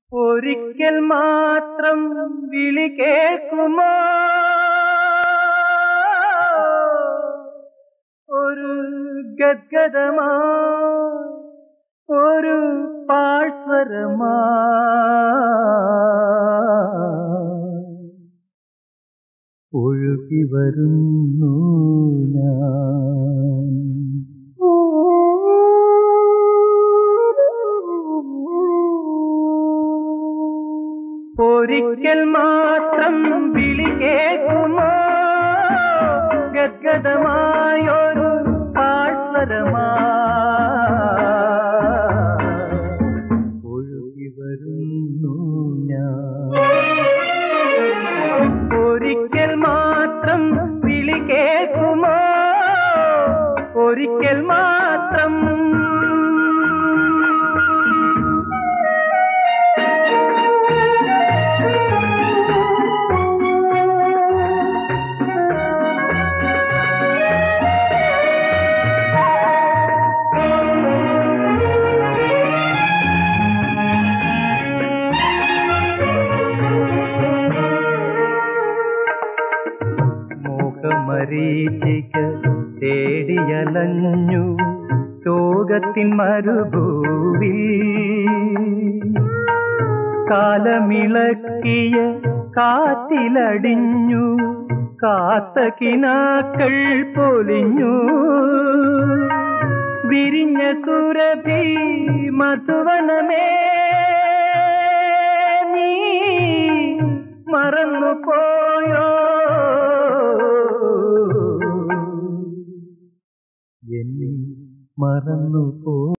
ഒരിക്കൽ മാത്രം വിളി കേൾക്കുമോ ഒരു ഗദ്ഗതമാ ഒരു പാഴ്സ്വരമാ ഒഴുകി വരുന്നു ഞാൻ ഒരിക്കൽ മാത്രം വിളി കേൾക്കുമോ ഗദ്ഗതമായൊരു പാഴ്സ്വരമാ ഒഴുകി വരുന്നു ഞാൻ ഒരിക്കൽ മാത്രം വിളി കേൾക്കുമോ ഒരിക്കൽ മാത്രം മോഹമരീചിക തേടിയലഞ്ഞു ലോകത്തിൻ മരുഭൂവി കാലമിളക്കിയ കാറ്റിലടിഞ്ഞു കാത്ത കിനാക്കൾ പൊലിഞ്ഞു വിരിഞ്ഞ സുരഭി മധുവനമേ നീ മറന്നു പോയോ എന്നെ മറന്നു പോ